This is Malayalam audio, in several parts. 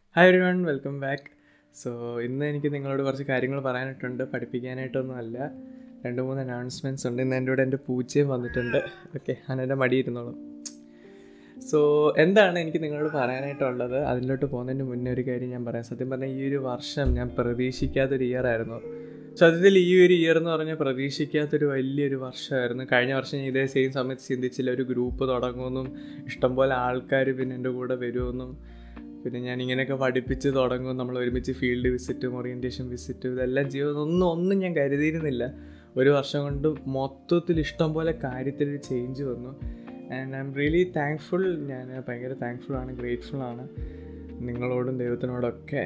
hi everyone welcome back so ഇന്ന് എനിക്ക് നിങ്ങളോട് കുറച്ച് കാര്യങ്ങൾ പറയാനായിട്ടുണ്ട് പഠിപ്പിക്കാനായിട്ടൊന്നും അല്ല രണ്ട് മൂന്ന് അനൗൺസ്മെൻറ്റ്സ് ഉണ്ട് ഇന്ന് എൻ്റെ കൂടെ എൻ്റെ പൂച്ചയും വന്നിട്ടുണ്ട് ഓക്കെ അനെൻ്റെ മടിയിരുന്നോളും സോ എന്താണ് എനിക്ക് നിങ്ങളോട് പറയാനായിട്ടുള്ളത് അതിലോട്ട് പോകുന്നതിന് മുന്നേ ഒരു കാര്യം ഞാൻ പറയാം സത്യം പറഞ്ഞാൽ ഈ ഒരു വർഷം ഞാൻ പ്രതീക്ഷിക്കാത്തൊരു ഇയർ ആയിരുന്നു സത്യത്തിൽ ഈ ഒരു ഇയർ എന്ന് പറഞ്ഞാൽ പ്രതീക്ഷിക്കാത്തൊരു വലിയൊരു വർഷമായിരുന്നു കഴിഞ്ഞ വർഷം ഞാൻ ഇതേ സെയിം സമയത്ത് ചിന്തിച്ചില്ല ഒരു ഗ്രൂപ്പ് തുടങ്ങുമെന്നും ഇഷ്ടംപോലെ ആൾക്കാർ പിന്നെ എൻ്റെ കൂടെ വരുമെന്നും പിന്നെ ഞാൻ ഇങ്ങനെയൊക്കെ പഠിപ്പിച്ച് തുടങ്ങും നമ്മൾ ഒരുമിച്ച് ഫീൽഡ് വിസിറ്റും ഓറിയൻറ്റേഷൻ വിസിറ്റും ഇതെല്ലാം ചെയ്യുമെന്നൊന്നും ഒന്നും ഞാൻ കരുതിയിരുന്നില്ല ഒരു വർഷം കൊണ്ട് മൊത്തത്തിൽ ഇഷ്ടം പോലെ കാര്യത്തിൽ ചേഞ്ച് വന്നു and I'm really thankful ഞാൻ ഭയങ്കര താങ്ക്ഫുൾ ആണ് ഗ്രേറ്റ്ഫുൾ ആണ് നിങ്ങളോടും ദൈവത്തിനോടൊക്കെ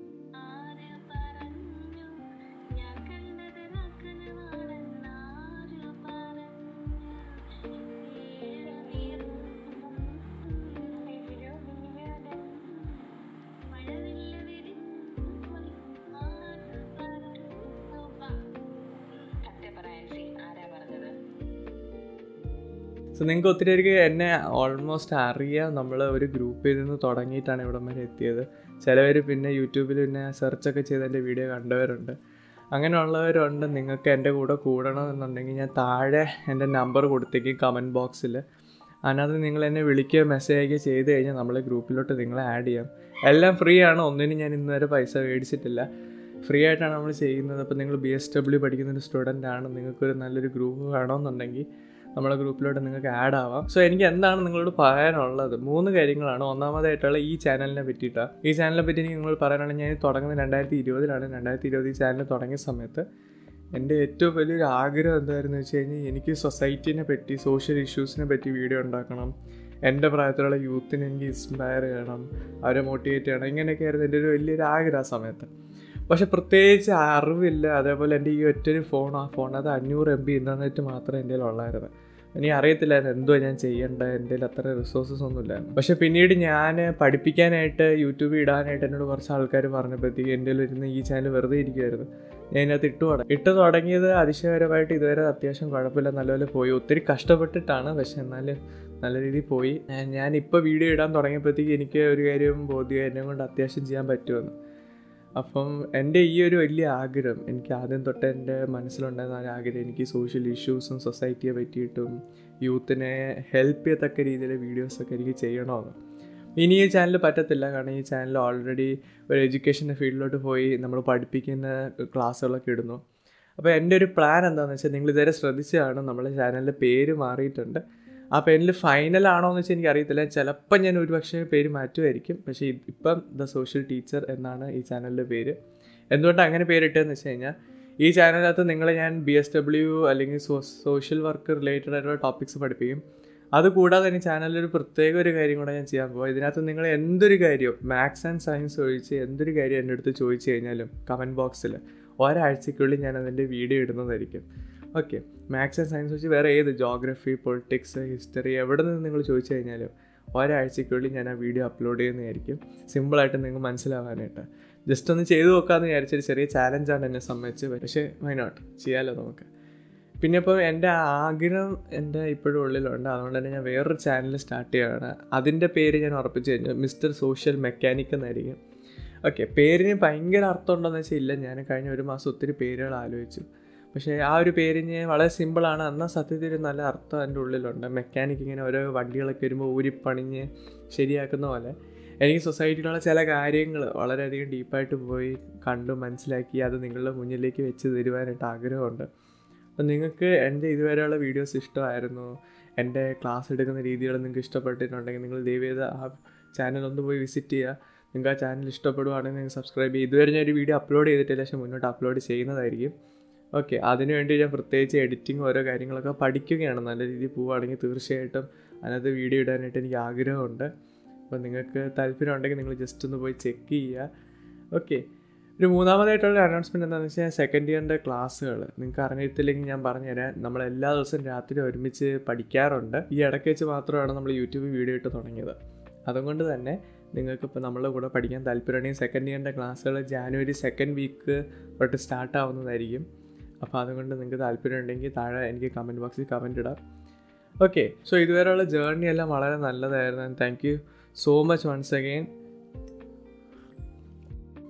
സോ നിങ്ങൾക്ക് ഒത്തിരി പേർക്ക് എന്നെ ഓൾമോസ്റ്റ് അറിയാം നമ്മൾ ഒരു ഗ്രൂപ്പിൽ നിന്ന് തുടങ്ങിയിട്ടാണ് ഇവിടം വരെ എത്തിയത് ചിലവർ പിന്നെ യൂട്യൂബിൽ പിന്നെ സെർച്ചൊക്കെ ചെയ്ത് എൻ്റെ വീഡിയോ കണ്ടവരുണ്ട് അങ്ങനെയുള്ളവരുണ്ട് നിങ്ങൾക്ക് എൻ്റെ കൂടെ കൂടണം എന്നുണ്ടെങ്കിൽ ഞാൻ താഴെ എൻ്റെ നമ്പർ കൊടുത്തേക്കും കമൻറ്റ് ബോക്സിൽ അതിനകത്ത് നിങ്ങൾ എന്നെ വിളിക്കുകയോ മെസ്സേജ് അയക്കുകയോ ചെയ്ത് കഴിഞ്ഞാൽ നമ്മളെ ഗ്രൂപ്പിലോട്ട് നിങ്ങളെ ആഡ് ചെയ്യാം എല്ലാം ഫ്രീ ആണ് ഒന്നിനും ഞാൻ ഇന്ന് വരെ പൈസ മേടിച്ചിട്ടില്ല ഫ്രീ ആയിട്ടാണ് നമ്മൾ ചെയ്യുന്നത് അപ്പോൾ നിങ്ങൾ ബി എസ് ഡബ്ല്യു പഠിക്കുന്ന ഒരു സ്റ്റുഡൻ്റ് ആണ് നിങ്ങൾക്കൊരു നല്ലൊരു ഗ്രൂപ്പ് വേണമെന്നുണ്ടെങ്കിൽ നമ്മളെ ഗ്രൂപ്പിലോട്ട് നിങ്ങൾക്ക് ആഡ് ആവാം സോ എനിക്ക് എന്താണ് നിങ്ങളോട് പറയാനുള്ളത് മൂന്ന് കാര്യങ്ങളാണ് ഒന്നാമതായിട്ടുള്ള ഈ ചാനലിനെ പറ്റിയിട്ടാണ് ഈ ചാനലിനെ പറ്റി എനിക്ക് നിങ്ങളോട് പറയാനാണെങ്കിൽ ഞാൻ തുടങ്ങുന്നത് രണ്ടായിരത്തി ഇരുപതിലാണ് രണ്ടായിരത്തി ഇരുപത് ഈ ചാനൽ തുടങ്ങിയ സമയത്ത് എൻ്റെ ഏറ്റവും വലിയൊരു ആഗ്രഹം എന്തായിരുന്നു വെച്ച് കഴിഞ്ഞാൽ എനിക്ക് സൊസൈറ്റീനെ പറ്റി സോഷ്യൽ ഇഷ്യൂസിനെ പറ്റി വീഡിയോ ഉണ്ടാക്കണം എൻ്റെ പ്രായത്തിലുള്ള യൂത്തിനെ എനിക്ക് ഇൻസ്പയർ ചെയ്യണം അവരെ മോട്ടിവേറ്റ് ചെയ്യണം ഇങ്ങനെയൊക്കെ ആയിരുന്നു എൻ്റെ ഒരു വലിയൊരു ആഗ്രഹം ആ സമയത്ത് പക്ഷെ പ്രത്യേകിച്ച് അറിവില്ല അതേപോലെ എൻ്റെ ഈ ഒറ്റൊരു ഫോൺ ആ ഫോൺ അത് അഞ്ഞൂറ് എം ബി ഇൻ്റർനെറ്റ് മാത്രമേ എൻ്റെ ഉള്ളായിരുന്നു എനിക്ക് അറിയത്തില്ലായിരുന്നു എന്തോ ഞാൻ ചെയ്യേണ്ടത് എൻ്റെ അത്ര റിസോഴ്സസ് ഒന്നും ഇല്ലായിരുന്നു പക്ഷെ പിന്നീട് ഞാൻ പഠിപ്പിക്കാനായിട്ട് യൂട്യൂബിൽ ഇടാനായിട്ട് എന്നോട് കുറച്ച് ആൾക്കാർ പറഞ്ഞപ്പോഴത്തേക്ക് എൻ്റെ ഇരുന്ന് ഈ ചാനൽ വെറുതെ ഇരിക്കുമായിരുന്നു ഞാൻ ഇതിനകത്ത് ഇട്ട് തുടങ്ങി ഇട്ട് തുടങ്ങിയത് അതിശയകരമായിട്ട് ഇതുവരെ അത്യാവശ്യം കുഴപ്പമില്ല നല്ലപോലെ പോയി ഒത്തിരി കഷ്ടപ്പെട്ടിട്ടാണ് പക്ഷെ എന്നാലും നല്ല രീതിയിൽ പോയി ഞാനിപ്പോൾ വീഡിയോ ഇടാൻ തുടങ്ങിയപ്പോഴത്തേക്ക് എനിക്ക് ഒരു കാര്യം ബോധ്യം എന്നെ കൊണ്ട് അത്യാവശ്യം ചെയ്യാൻ പറ്റുമെന്ന് അപ്പം എൻ്റെ ഈ ഒരു വലിയ ആഗ്രഹം എനിക്ക് ആദ്യം തൊട്ട് എൻ്റെ മനസ്സിലുണ്ടായിരുന്ന ഒരു ആഗ്രഹം എനിക്ക് സോഷ്യൽ ഇഷ്യൂസും സൊസൈറ്റിയെ പറ്റിയിട്ടും യൂത്തിനെ ഹെൽപ്പ് ചെയ്യത്തക്ക രീതിയിലെ വീഡിയോസൊക്കെ എനിക്ക് ചെയ്യണമെന്ന് ഇനി ഈ ചാനൽ പറ്റത്തില്ല കാരണം ഈ ചാനൽ ഓൾറെഡി ഒരു എഡ്യൂക്കേഷൻ്റെ ഫീൽഡിലോട്ട് പോയി നമ്മൾ പഠിപ്പിക്കുന്ന ക്ലാസ്സുകളൊക്കെ ഇടുന്നു അപ്പോൾ എൻ്റെ ഒരു പ്ലാൻ എന്താണെന്ന് വെച്ചാൽ നിങ്ങൾ ഇതുവരെ ശ്രദ്ധിച്ചതാണ് നമ്മുടെ ചാനലിൻ്റെ പേര് മാറിയിട്ടുണ്ട് ആ പേരിൽ ഫൈനൽ ആണോ എന്ന് വെച്ചാൽ എനിക്കറിയത്തില്ല ചിലപ്പോൾ ഞാൻ ഒരുപക്ഷെ പേര് മാറ്റുമായിരിക്കും പക്ഷേ ഇപ്പം ദ സോഷ്യൽ ടീച്ചർ എന്നാണ് ഈ ചാനലിൻ്റെ പേര് എന്തുകൊണ്ട് അങ്ങനെ പേരിട്ടതെന്ന് വെച്ച് കഴിഞ്ഞാൽ ഈ ചാനലിനകത്ത് നിങ്ങളെ ഞാൻ ബി എസ് ഡബ്ല്യു അല്ലെങ്കിൽ സോഷ്യൽ വർക്ക് റിലേറ്റഡ് ആയിട്ടുള്ള ടോപ്പിക്സ് പഠിപ്പിക്കും അതുകൂടാതെ തന്നെ ചാനലിൽ ഒരു പ്രത്യേക ഒരു കാര്യം കൂടെ ഞാൻ ചെയ്യാൻ പോകും ഇതിനകത്ത് നിങ്ങൾ എന്തൊരു കാര്യവും മാത്സ് ആൻഡ് സയൻസ് ഒഴിച്ച് എന്തൊരു കാര്യം എൻ്റെ അടുത്ത് ചോദിച്ചു കഴിഞ്ഞാലും കമൻറ്റ് ബോക്സിൽ ഒരാഴ്ചയ്ക്കുള്ളിൽ ഞാൻ അതിൻ്റെ വീഡിയോ ഇടുന്നതായിരിക്കും ഓക്കെ മാത്സ് ആൻഡ് സയൻസ് വെച്ച് വേറെ ഏത് ജോഗ്രഫി പൊളിറ്റിക്സ് ഹിസ്റ്ററി എവിടെ നിന്ന് നിങ്ങൾ ചോദിച്ചു കഴിഞ്ഞാലും ഒരാഴ്ചയ്ക്കുള്ളിൽ ഞാൻ ആ വീഡിയോ അപ്ലോഡ് ചെയ്യുന്നതായിരിക്കും സിമ്പിളായിട്ട് നിങ്ങൾക്ക് മനസ്സിലാവാനായിട്ട് ജസ്റ്റ് ഒന്ന് ചെയ്തു നോക്കാമെന്ന് വിചാരിച്ചൊരു ചെറിയ ചാലഞ്ചാണ് എന്നെ സംബന്ധിച്ച് പക്ഷേ വൈനോട്ട് ചെയ്യാമല്ലോ നമുക്ക് പിന്നെ ഇപ്പോൾ എൻ്റെ ആഗ്രഹം എൻ്റെ ഇപ്പോഴും ഉള്ളിലുണ്ട് അതുകൊണ്ട് തന്നെ ഞാൻ വേറൊരു ചാനൽ സ്റ്റാർട്ട് ചെയ്യുകയാണ് അതിൻ്റെ പേര് ഞാൻ ഉറപ്പിച്ച് കഴിഞ്ഞു മിസ്റ്റർ സോഷ്യൽ മെക്കാനിക് എന്നായിരിക്കും ഓക്കെ പേരിന് ഭയങ്കര അർത്ഥം ഉണ്ടോയെന്ന് വെച്ചാൽ ഇല്ല ഞാൻ കഴിഞ്ഞ ഒരു മാസം ഒത്തിരി പേരുകൾ ആലോചിച്ചു പക്ഷേ ആ ഒരു പേരിന് വളരെ സിമ്പിളാണ് എന്നാൽ സത്യത്തിൽ നല്ല അർത്ഥം എൻ്റെ ഉള്ളിലുണ്ട് മെക്കാനിക് ഇങ്ങനെ ഓരോ വണ്ടികളൊക്കെ വരുമ്പോൾ ഊരിപ്പണിഞ്ഞ് ശരിയാക്കുന്ന പോലെ എനിക്ക് സൊസൈറ്റിയിലുള്ള ചില കാര്യങ്ങൾ വളരെയധികം ഡീപ്പായിട്ട് പോയി കണ്ടു മനസ്സിലാക്കി അത് നിങ്ങളുടെ മുന്നിലേക്ക് വെച്ച് തരുവാനായിട്ട് ആഗ്രഹമുണ്ട് അപ്പം നിങ്ങൾക്ക് എൻ്റെ ഇതുവരെയുള്ള വീഡിയോസ് ഇഷ്ടമായിരുന്നു എൻ്റെ ക്ലാസ് എടുക്കുന്ന രീതികൾ നിങ്ങൾക്ക് ഇഷ്ടപ്പെട്ടിട്ടുണ്ടെങ്കിൽ നിങ്ങൾ ദയവ് ചെയ്ത് ആ ചാനൽ ഒന്ന് പോയി വിസിറ്റ് ചെയ്യുക നിങ്ങൾക്ക് ആ ചാനൽ ഇഷ്ടപ്പെടുവാണെങ്കിൽ നിങ്ങൾ സബ്സ്ക്രൈബ് ചെയ്യുക ഇതുവരെ ഞാൻ ഒരു വീഡിയോ അപ്ലോഡ് ചെയ്തിട്ടില്ല പക്ഷേ മുന്നോട്ട് അപ്ലോഡ് ചെയ്യുന്നതായിരിക്കും ഓക്കെ അതിനുവേണ്ടി ഞാൻ പ്രത്യേകിച്ച് എഡിറ്റിംഗ് ഓരോ കാര്യങ്ങളൊക്കെ പഠിക്കുകയാണ് നല്ല രീതിയിൽ പോവുകയാണെങ്കിൽ തീർച്ചയായിട്ടും അതിനകത്ത് വീഡിയോ ഇടാനായിട്ട് എനിക്ക് ആഗ്രഹമുണ്ട് അപ്പോൾ നിങ്ങൾക്ക് താല്പര്യം ഉണ്ടെങ്കിൽ നിങ്ങൾ ജസ്റ്റ് ഒന്ന് പോയി ചെക്ക് ചെയ്യുക ഓക്കെ ഒരു മൂന്നാമതായിട്ടുള്ള അനൗൺസ്മെൻറ്റ് എന്താണെന്ന് വെച്ചാൽ സെക്കൻഡ് ഇയറിൻ്റെ ക്ലാസ്സുകൾ നിങ്ങൾക്ക് അറിഞ്ഞിട്ടില്ലെങ്കിൽ ഞാൻ പറഞ്ഞുതരാം നമ്മൾ എല്ലാ ദിവസവും രാത്രി ഒരുമിച്ച് പഠിക്കാറുണ്ട് ഈ ഇടയ്ക്ക് വെച്ച് മാത്രമാണ് നമ്മൾ യൂട്യൂബിൽ വീഡിയോ ഇട്ട് തുടങ്ങിയത് അതുകൊണ്ട് തന്നെ നിങ്ങൾക്ക് ഇപ്പോൾ നമ്മളുടെ കൂടെ പഠിക്കാൻ താല്പര്യമുണ്ടെങ്കിൽ സെക്കൻഡ് ഇയറിൻ്റെ ക്ലാസ്സുകൾ ജാനുവരി സെക്കൻഡ് വീക്ക് തൊട്ട് സ്റ്റാർട്ട് ആവുന്നതായിരിക്കും അപ്പോൾ അതുകൊണ്ട് നിങ്ങൾക്ക് താല്പര്യം ഉണ്ടെങ്കിൽ താഴെ എനിക്ക് കമൻറ്റ് ബോക്സിൽ കമൻറ്റ് ഇടാം ഓക്കെ സോ ഇതുവരെയുള്ള ജേർണി എല്ലാം വളരെ നല്ലതായിരുന്നു thank you so much once again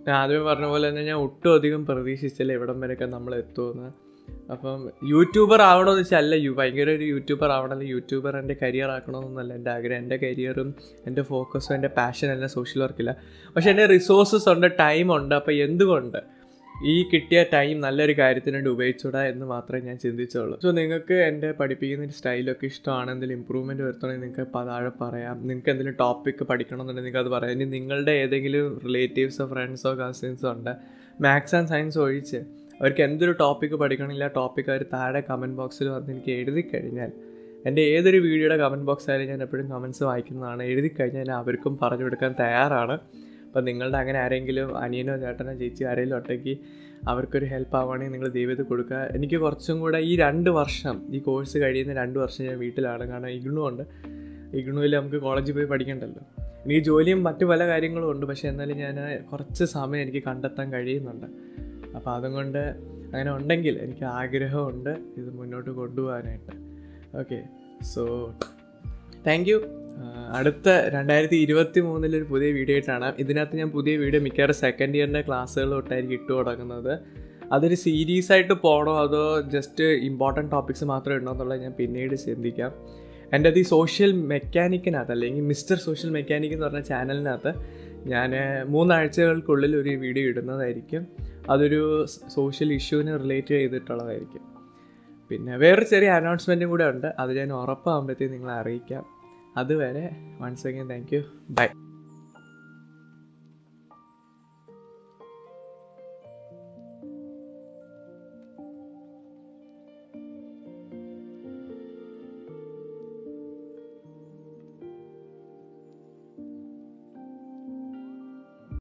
ഞാൻ ആദ്യമേ പറഞ്ഞ പോലെ തന്നെ ഞാൻ ഒട്ടും അധികം പ്രതീക്ഷിച്ചില്ല ഇവിടം വരെയൊക്കെ നമ്മൾ എത്തുമെന്ന് അപ്പം യൂട്യൂബർ ആവണമെന്ന് വെച്ചാൽ അല്ല യു ഭയങ്കര ഒരു യൂട്യൂബർ ആവണം അല്ലെങ്കിൽ യൂട്യൂബർ എൻ്റെ കരിയർ ആക്കണമെന്നല്ല എൻ്റെ ആഗ്രഹം എൻ്റെ കരിയറും എൻ്റെ ഫോക്കസും എൻ്റെ പാഷൻ എല്ലാം സോഷ്യൽ വർക്കില്ല പക്ഷെ എൻ്റെ റിസോഴ്സസ് ഉണ്ട് ടൈം ഉണ്ട് അപ്പോൾ എന്തുകൊണ്ട് ഈ കിട്ടിയ ടൈം നല്ലൊരു കാര്യത്തിന് വേണ്ടി ഉപയോഗിച്ചൂടാ എന്ന് മാത്രമേ ഞാൻ ചിന്തിച്ചുള്ളൂ സോ നിങ്ങൾക്ക് എൻ്റെ പഠിപ്പിക്കുന്ന സ്റ്റൈലൊക്കെ ഇഷ്ടമാണ് എന്തെങ്കിലും ഇമ്പ്രൂവ്മെൻറ്റ് വരുത്തണമെങ്കിൽ നിങ്ങൾക്ക് ഇപ്പോൾ താഴെ പറയാം നിങ്ങൾക്ക് എന്തെങ്കിലും ടോപ്പിക്ക് പഠിക്കണമെന്നുണ്ടെങ്കിൽ നിങ്ങൾക്ക് അത് പറയാം ഇനി നിങ്ങളുടെ ഏതെങ്കിലും റിലേറ്റീവ്സോ ഫ്രണ്ട്സോ കസിൻസോ ഉണ്ട് മാത്സ് ആൻഡ് സയൻസ് ഒഴിച്ച് അവർക്ക് എന്തൊരു ടോപ്പിക്ക് പഠിക്കണമെങ്കിൽ ആ ടോപ്പിക്ക് അവർ താഴെ കമൻറ്റ് ബോക്സിൽ വന്ന് എനിക്ക് എഴുതി കഴിഞ്ഞാൽ എൻ്റെ ഏതൊരു വീഡിയോയുടെ കമൻറ്റ് ബോക്സ് ആയാലും ഞാൻ എപ്പോഴും കമൻറ്റ്സ് വായിക്കുന്നതാണ് എഴുതി കഴിഞ്ഞാൽ ഞാൻ അവർക്കും പറഞ്ഞു കൊടുക്കാൻ തയ്യാറാണ് അപ്പം നിങ്ങളുടെ അങ്ങനെ ആരെങ്കിലും അനിയനോ ചേട്ടനോ ചേച്ചി ആരെങ്കിലും ഒട്ടേക്ക് അവർക്കൊരു ഹെൽപ്പ് ആവുകയാണെങ്കിൽ നിങ്ങൾ ദൈവത്തിൽ കൊടുക്കുക എനിക്ക് കുറച്ചും കൂടെ ഈ രണ്ട് വർഷം ഈ കോഴ്സ് കഴിയുന്ന രണ്ട് വർഷം ഞാൻ വീട്ടിലാണ് കാരണം ഇഗ്ണു ഉണ്ട് ഇഗ്ണുവിൽ നമുക്ക് കോളേജിൽ പോയി പഠിക്കണ്ടല്ലോ എനിക്ക് ജോലിയും മറ്റു പല കാര്യങ്ങളും ഉണ്ട് പക്ഷേ എന്നാലും ഞാൻ കുറച്ച് സമയം എനിക്ക് കണ്ടെത്താൻ കഴിയുന്നുണ്ട് അപ്പോൾ അതുകൊണ്ട് അങ്ങനെ ഉണ്ടെങ്കിൽ എനിക്ക് ആഗ്രഹമുണ്ട് ഇത് മുന്നോട്ട് കൊണ്ടുപോകാനായിട്ട് ഓക്കെ സോ താങ്ക് യു അടുത്ത രണ്ടായിരത്തി ഇരുപത്തി മൂന്നിലൊരു പുതിയ വീഡിയോ ആയിട്ടാണ് ഇതിനകത്ത് ഞാൻ പുതിയ വീഡിയോ മിക്കവാറും സെക്കൻഡ് ഇയറിൻ്റെ ക്ലാസ്സുകൾ തൊട്ടായിരിക്കും ഇട്ട് തുടങ്ങുന്നത് അതൊരു സീരീസ് ആയിട്ട് പോകണോ അതോ ജസ്റ്റ് ഇമ്പോർട്ടൻറ്റ് ടോപ്പിക്സ് മാത്രമേ ഉണ്ടോ എന്നുള്ളത് ഞാൻ പിന്നീട് ചിന്തിക്കാം എൻ്റെ അത് ഈ സോഷ്യൽ മെക്കാനിക്കിനകത്ത് അല്ലെങ്കിൽ മിസ്റ്റർ സോഷ്യൽ മെക്കാനിക് എന്ന് പറഞ്ഞ ചാനലിനകത്ത് ഞാൻ മൂന്നാഴ്ചകൾക്കുള്ളിൽ ഒരു വീഡിയോ ഇടുന്നതായിരിക്കും അതൊരു സോഷ്യൽ ഇഷ്യൂവിന് റിലേറ്റ് ചെയ്തിട്ടുള്ളതായിരിക്കും പിന്നെ വേറൊരു ചെറിയ അനൗൺസ്മെൻറ്റും കൂടെ ഉണ്ട് അത് ഞാൻ ഉറപ്പാകുമ്പോഴത്തേക്കും നിങ്ങളെ അറിയിക്കാം അതുവരെ once again thank you by